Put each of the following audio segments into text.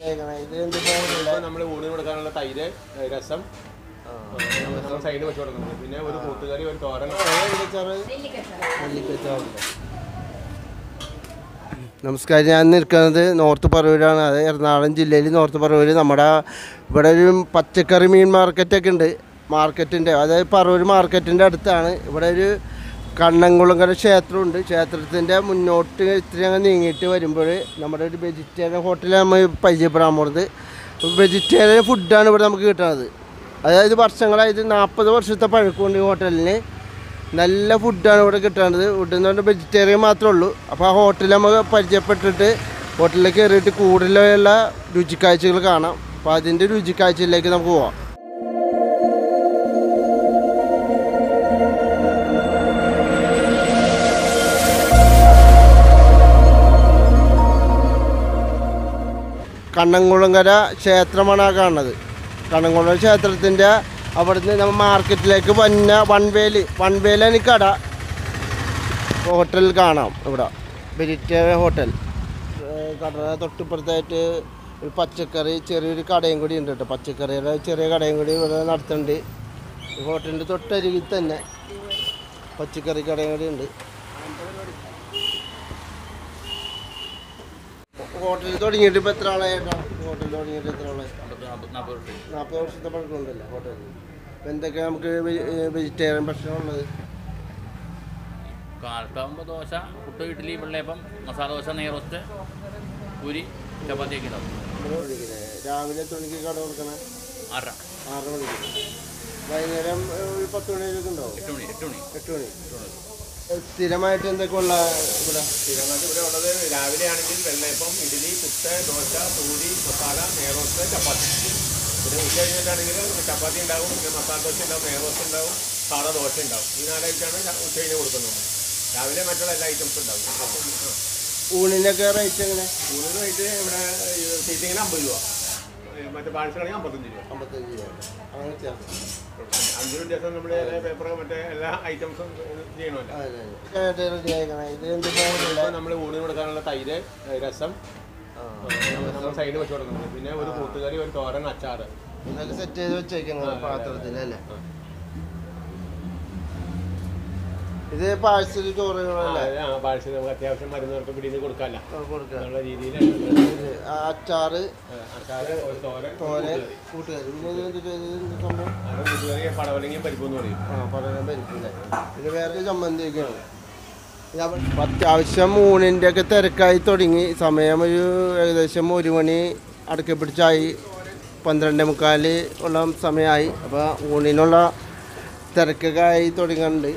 ഇത് എന്ത് പോകുന്നില്ല ഇപ്പൊ നമ്മള് ഊണിന് കൊടുക്കാനുള്ള തൈര് ഏ, രസം നമ്മൾ സൈഡ് വെച്ച് കൊടുക്കുന്നുണ്ട് പിന്നെ ഒരു കൂട്ടുകറി ഒരു തോരൻ നെല്ലിക്കച്ചാറ് നെല്ലിക്കച്ചാറുണ്ട് നമസ്കാരം ഞാൻ നിൽക്കുന്നത് നോർത്ത് പറവൂരാണ് അത് എറണാകുളം ജില്ലയിൽ നോർത്ത് പറവൂർ നമ്മുടെ ഇവിടെ ഒരു പച്ചക്കറി മീൻ മാർക്കറ്റൊക്കെ ഉണ്ട് മാർക്കറ്റിൻ്റെ അതായത് പറവൂർ മാർക്കറ്റിൻ്റെ അടുത്താണ് ഇവിടെ ഒരു കണ്ണംകുളങ്കര ക്ഷേത്രമുണ്ട് ക്ഷേത്രത്തിൻ്റെ മുന്നോട്ട് ഇത്തിരി അങ്ങ് നീങ്ങിയിട്ട് വരുമ്പോൾ നമ്മുടെ ഒരു വെജിറ്റേറിയൻ ഹോട്ടലിൽ നമ്മൾ പരിചയപ്പെടാൻ പോകുന്നത് വെജിറ്റേറിയൻ ഫുഡാണ് ഇവിടെ നമുക്ക് കിട്ടുന്നത് അതായത് വർഷങ്ങളായിട്ട് നാൽപ്പത് വർഷത്തെ പഴക്കമുണ്ട് ഈ ഹോട്ടലിന് നല്ല ഫുഡാണ് ഇവിടെ കിട്ടുന്നത് ഫുഡ് എന്ന് പറഞ്ഞാൽ വെജിറ്റേറിയൻ മാത്രമേ ഉള്ളൂ അപ്പോൾ ആ ഹോട്ടലിൽ നമുക്ക് പരിചയപ്പെട്ടിട്ട് ഹോട്ടലിൽ കയറിയിട്ട് കൂടുതലുള്ള രുചിക്കാഴ്ചകൾ കാണാം അപ്പോൾ അതിൻ്റെ രുചിക്കാഴ്ചയിലേക്ക് നമുക്ക് പോവാം കണ്ണംകുളങ്കര ക്ഷേത്രമാണ് ആ കാണുന്നത് കണ്ണംകുളം ക്ഷേത്രത്തിൻ്റെ അവിടുന്ന് നമ്മൾ മാർക്കറ്റിലേക്ക് വന്ന വൺ വേല് വൺ വേലാണ് ഈ കട ഹോട്ടൽ കാണാം ഇവിടെ വെജിറ്റേറിയൻ ഹോട്ടൽ ഏഹ് കടയുടെ തൊട്ടിപ്പുറത്തായിട്ട് ഒരു പച്ചക്കറി ചെറിയൊരു കടയും കൂടി ഉണ്ട് കേട്ടോ പച്ചക്കറിയുടെ ചെറിയ കടയും കൂടി ഇവിടെ നടത്തുന്നുണ്ട് ഈ ഹോട്ടലിൻ്റെ തൊട്ടരികിൽ തന്നെ പച്ചക്കറി കടയും കൂടി ഉണ്ട് ഹോട്ടലിൽ തുടങ്ങിയിട്ട് ഇപ്പോൾ എത്ര ആളായിട്ടാ ഹോട്ടലിൽ തുടങ്ങിയിട്ട് എത്ര ആളായി നാൽപ്പത് വർഷത്തെ പഴക്കമുണ്ടല്ലോ ഹോട്ടലിൽ ഇപ്പം എന്തൊക്കെ നമുക്ക് വെജിറ്റേറിയൻ ഭക്ഷണമുള്ളത് കാലത്താകുമ്പോൾ ദോശ പുട്ട് ഇഡ്ഡലി വെള്ളയപ്പം മസാല ദോശ നെയ്റോസ്റ്റ് പൂരി ചപ്പാത്തിയൊക്കെ ഉണ്ടാവും ഇവിടെ വിളിക്കുന്നത് രാവിലെ എത്ര മണിക്ക് കട കൊടുക്കണേ ആറര ആറ് മണിക്ക് വൈകുന്നേരം ഏഹ്, ഒരു പത്ത് മണിവരെയൊക്കെ ഉണ്ടാവും എട്ട് മണി എട്ട് മണി എട്ട് മണി ഏഹ്, സ്ഥിരമായിട്ട് എന്തൊക്കെ ഉള്ള ഇവിടെ സ്ഥിരമായിട്ട് ഇവിടെ ഉള്ളത് രാവിലെ ആണെങ്കിൽ വെള്ളയപ്പം ഇഡ്ഡലി പുട്ട് ദോശ പൂരി മസാല നേറോസ്റ്റ് ചപ്പാത്തി പിന്നെ ഉച്ച കഴിഞ്ഞിട്ടാണെങ്കിൽ ചപ്പാത്തി ഉണ്ടാവും പിന്നെ മസാല ദോശ ഉണ്ടാവും നേറോസ്റ്റ് ഉണ്ടാവും സാധാ ദോശ ഉണ്ടാവും ഈ നാലായിട്ടാണ് ഉച്ച കഴിഞ്ഞ് കൊടുക്കുന്നത് രാവിലെ മറ്റുള്ള എല്ലാ ഐറ്റംസും ഉണ്ടാവും അപ്പം, ആ. ഊണിനൊക്കെ റേറ്റ് എങ്ങനെ ഊണിനായിട്ട് ഇവിടെ സീറ്റിങ്ങിന് അമ്പത് രൂപ ഏ, മറ്റേ പാഴ്സലാണെങ്കിൽ അമ്പത്തഞ്ച് രൂപ അമ്പത്തഞ്ച് രൂപ അങ്ങനെ ചേർത്ത് അഞ്ച് രൂപ ദിവസം നമ്മൾ പേപ്പർ മറ്റേ എല്ലാ ഐറ്റംസും ചെയ്യണമല്ലോ അതെ അതെ റെഡി ആയിക്കണേ ഇത് എന്ത് പോകുന്നില്ല ഇപ്പൊ നമ്മൾ ഊണിന് കൊടുക്കാനുള്ള തൈര് ഏ, രസം നമ്മൾ സൈഡ് വെച്ച് കൊടുക്കുന്നുണ്ട് പിന്നെ ഒരു കൂട്ടുകറി ഒരു തോരൻ അച്ചാറ് ഇതൊക്കെ സെറ്റ് ചെയ്ത് വെച്ചേക്കുന്നത് പാത്രത്തിൽ അല്ലേ ഇത് പാഴ്സൽ ചോറുകളല്ലേ പാഴ്സൽ നമുക്ക് അത്യാവശ്യം മരുന്നുകൾക്ക് പിടിയിൽ കൊടുക്കാമല്ല കൊടുക്കുക എന്നുള്ള രീതിയിലാണ് ഇത് അച്ചാറ് അച്ചാറ് ഒരു തോരൻ തോരൻ കൂട്ടുകാർ പിന്നെ ഇത് എന്തിട്ട് ഇത് എന്ത് സംഭവം അത് കൂട്ടുകറി പടവലങ്ങിയും പരിപ്പെന്ന് പറയും ആ പറയാൻ പറ്റില്ലേ ഇത് വേറെ ചമ്മന്തിയൊക്കെയാണ് ഇത് അവ- അത്യാവശ്യം ഊണിൻ്റെ ഒക്കെ തിരക്കായി തുടങ്ങി സമയം ഒരു ഏകദേശം ഒരു മണി അടുക്കെ പിടിച്ചായി പന്ത്രണ്ട് മുക്കാൽ ഉള്ള സമയമായി അപ്പോൾ ഊണിനുള്ള തിരക്കൊക്കെ ആയി തുടങ്ങുന്നുണ്ട്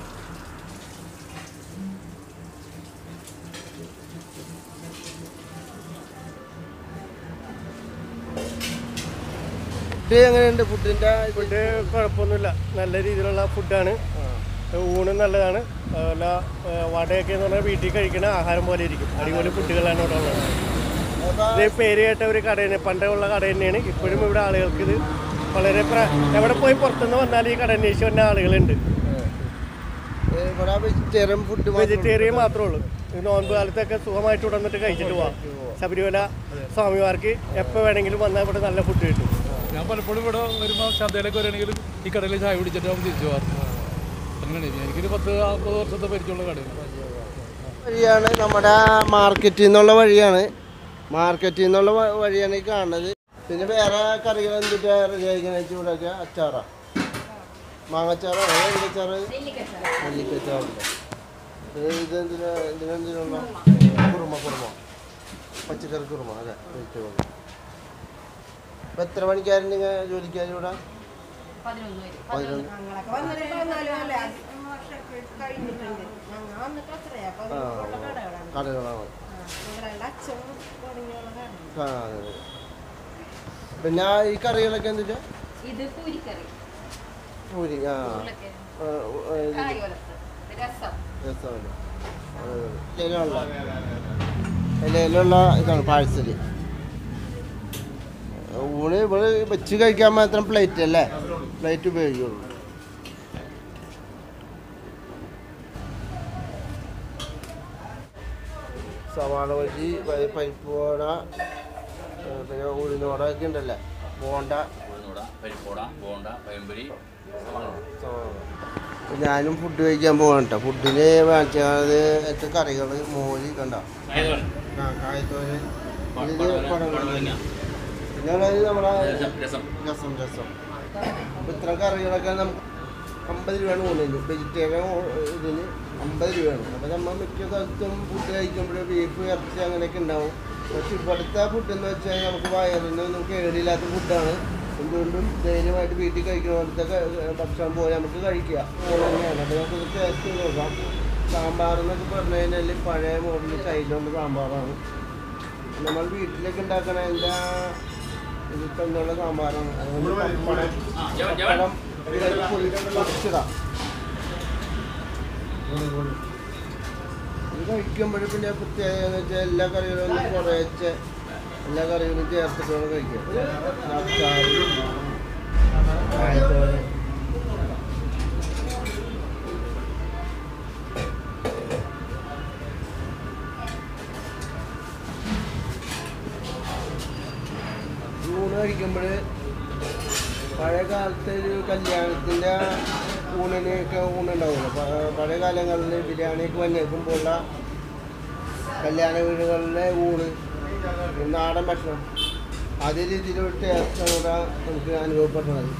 ഫുഡ് എങ്ങനെയുണ്ട് ഫുഡിൻ്റെ ഫുഡ് കുഴപ്പമൊന്നുമില്ല നല്ല രീതിയിലുള്ള ഫുഡാണ് ഊണും നല്ലതാണ് അതുപോലെ ആ, വടയൊക്കെ എന്ന് പറഞ്ഞാൽ വീട്ടിൽ കഴിക്കുന്ന ആഹാരം പോലെ ഇരിക്കും അടിപൊളി ഫുഡുകളാണ് ഇവിടെ ഉള്ളത് ഇത് പേര് കേട്ട ഒരു കട തന്നെ പണ്ടുള്ള കട തന്നെയാണ് ഇപ്പോഴും ഇവിടെ ആളുകൾക്ക് ഇത് വളരെ പ്ര- എവിടെ പോയി പുറത്തുനിന്ന് വന്നാൽ ഈ കട അന്വേഷിച്ച് വരുന്ന ആളുകളുണ്ട് ഇവിടെ വെജിറ്റേറിയൻ ഫുഡ് വെജിറ്റേറിയൻ മാത്രമേ ഉള്ളൂ ഈ നോൻപ് കാലത്തൊക്കെ സുഖമായിട്ട് ഇവിടെ വന്നിട്ട് കഴിച്ചിട്ട് പോവാം ശബരിമല സ്വാമിമാർക്ക് എപ്പോൾ വേണമെങ്കിലും വന്നാൽ ഇവിടെ നല്ല ഫുഡ് കിട്ടും ഞാൻ പലപ്പോഴും ഇവിടെ വരുമ്പോൾ ചന്തയിലേക്ക് വരികയാണെങ്കിൽ ഈ കടയിൽ ചായ കുടിച്ചിട്ട് നമുക്ക് തിരിച്ചു പോകാറ് അങ്ങനെയാണ് എനിക്കൊരു പത്ത് നാൽപ്പത് വർഷത്തെ പരിചയമുള്ള കടയാണ് വഴിയാണ് നമ്മുടെ മാർക്കറ്റിൽ നിന്നുള്ള വഴിയാണ് മാർക്കറ്റിൽ നിന്നുള്ള വ- വഴിയാണ് ഈ കാണുന്നത് പിന്നെ വേറെ കറികൾ എന്തിട്ട് റെഡി ആയിക്കാൻ ചൂടൊക്കെ അച്ചാറാ മാങ്ങച്ചാറോ എലിക്കച്ചാറ് നെല്ലിക്കച്ചാറുണ്ട് ഇത് ഇത് എന്തിനാ ഇതിനെന്തിനുള്ള കുറുമ കുറുമ പച്ചക്കറി കുറുമ അതെ വെജിറ്റബിൾ ഇപ്പം എത്ര മണിക്കാരും നിങ്ങൾ ജോലിക്കാരും ഇവിടെ പതിനൊന്ന് ഞങ്ങളൊക്കെ വന്നിട്ട് പതിനാല് കൊല്ലം വർഷമൊക്കെ കഴിഞ്ഞിട്ടുണ്ട് ഞങ്ങൾ വന്നിട്ട് അത്രയാ പതിനൊന്നുള്ള കടകളാണ് കടകളാണ് ഞങ്ങളുടെ അച്ഛൻ തുടങ്ങിയുള്ള കടകൾ ആ, അതെ, അതെ. പിന്നെ ഈ കറികളൊക്കെ എന്തിട്ട് ഇത് പൂരിക്കറി പൂരി ആ ഉരുളക്കിഴങ്ങ്, ആ, ആ, ഇത് കായ് വറുത്ത്, രസം രസമല്ല ഇലയിലുള്ള ഇലയിലുള്ള ഇതാണ് പാഴ്സല് ഊണ് ഇവിടെ വെച്ച് കഴിക്കാൻ മാത്രം പ്ലേറ്റ് അല്ലേ പ്ലേറ്റ് ഉപയോഗിക്കുള്ളൂ സവാള ബജി പ- പരിപ്പ് വട ഏ, പിന്നെ ഉഴുന്നോടൊക്കെ ഉണ്ടല്ലേ ബോണ്ട ഉഴുന്നുവട പരിപ്പോട ബോണ്ട പഴംപൊരി ഇപ്പൊ ഞാനും ഫുഡ് കഴിക്കാൻ പോകണം കേട്ടോ ഫുഡിന് വാങ്ങിച്ചത് കറികൾ മോര് കണ്ട കായതോരൻ കായത്തോരൻ പ- ഇതില് പടവലങ്ങ, പടവലങ്ങ. പടവലങ്ങ. പിന്നെ ഉള്ളത് നമ്മളെ രസം രസം രസം രസം അപ്പൊ ഇത്ര കറികളൊക്കെ നമുക്ക് അമ്പത് രൂപയാണ് ഊണിന് വെജിറ്റേറിയൻ ഇതിന് അമ്പത് രൂപയാണ് അപ്പോൾ നമ്മൾ മിക്ക സ്ഥലത്തും ഫുഡ് കഴിക്കുമ്പോൾ ബീഫ് ഇറച്ചി അങ്ങനെയൊക്കെ ഉണ്ടാവും പക്ഷെ ഇവിടുത്തെ ഫുഡ് എന്ന് വെച്ചാൽ നമുക്ക് വയറിനൊന്നും കേടില്ലാത്ത ഫുഡാണ് എന്തുകൊണ്ടും ധൈര്യമായിട്ട് വീട്ടിൽ കഴിക്കണ ഭക്ഷണം പോലെ നമുക്ക് കഴിക്കുക പോലെ തന്നെയാണ് അപ്പോൾ നമുക്ക് ടേസ്റ്റ് ചെയ്ത് നോക്കാം സാമ്പാർ എന്നൊക്കെ പറഞ്ഞു കഴിഞ്ഞാൽ പഴയ മോഡൽ ശൈലിയുള്ള സാമ്പാറാണ് നമ്മൾ വീട്ടിലേക്ക് ഉണ്ടാക്കണ എല്ലാ ഇതിൽ തന്നെയുള്ള സാമ്പാറാണ് അതുകൊണ്ട് പപ്പടം ആ ജവൻ ജവൻ പപ്പടം ഇതിലേക്ക് പൊടി- പൊടിച്ചിടാം ഇത് കഴിക്കുമ്പോഴും പിന്നെ പ്രത്യേകത എന്ന് വെച്ചാൽ എല്ലാ കറികളും ഒന്ന് കുറേച്ച് എല്ലാ കറികളും ചേർത്തിട്ട് വേണം കഴിക്കാൻ അച്ചാറ് കായത്തോരൻ ഊണ് കഴിക്കുമ്പോൾ പഴയ കാലത്തെ ഒരു കല്യാണത്തിൻ്റെ ഊണിനൊക്കെ ഊണുണ്ടാവുമല്ലോ പ- പഴയ കാലങ്ങളിൽ ബിരിയാണിയൊക്കെ വന്നേക്കുമ്പോഴുള്ള കല്യാണ വീടുകളിലെ ഊണ് നാടൻ ഭക്ഷണം അതേ രീതിയിലൊരു ടേസ്റ്റാണ് ഇവിടെ നമുക്ക് അനുഭവപ്പെടുന്നത്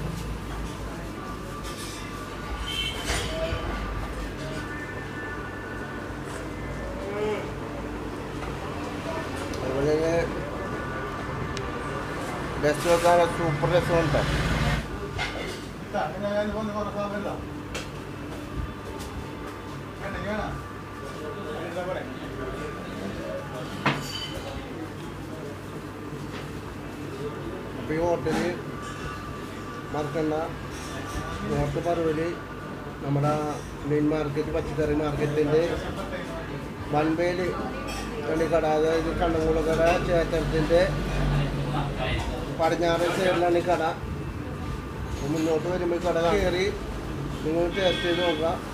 അതുപോലെ തന്നെ രസമൊക്കെ സൂപ്പർ രസമുണ്ട് അപ്പോൾ ഈ ഹോട്ടല് മറക്കണ്ട നോർത്ത് പറവല് നമ്മുടെ മെയിൻ മാർക്കറ്റ് പച്ചക്കറി മാർക്കറ്റിൻ്റെ വൺവേയിൽ കണിക്കട അതായത് കണ്ണംകുളക്കട ചേത്തരത്തിൻ്റെ പടിഞ്ഞാറൻ സൈഡിലാണ് ഈ കട അപ്പോൾ മുന്നോട്ട് വരുമ്പോൾ ഈ കട കയറി നിങ്ങൾ ടേസ്റ്റ് ചെയ്ത് നോക്കുക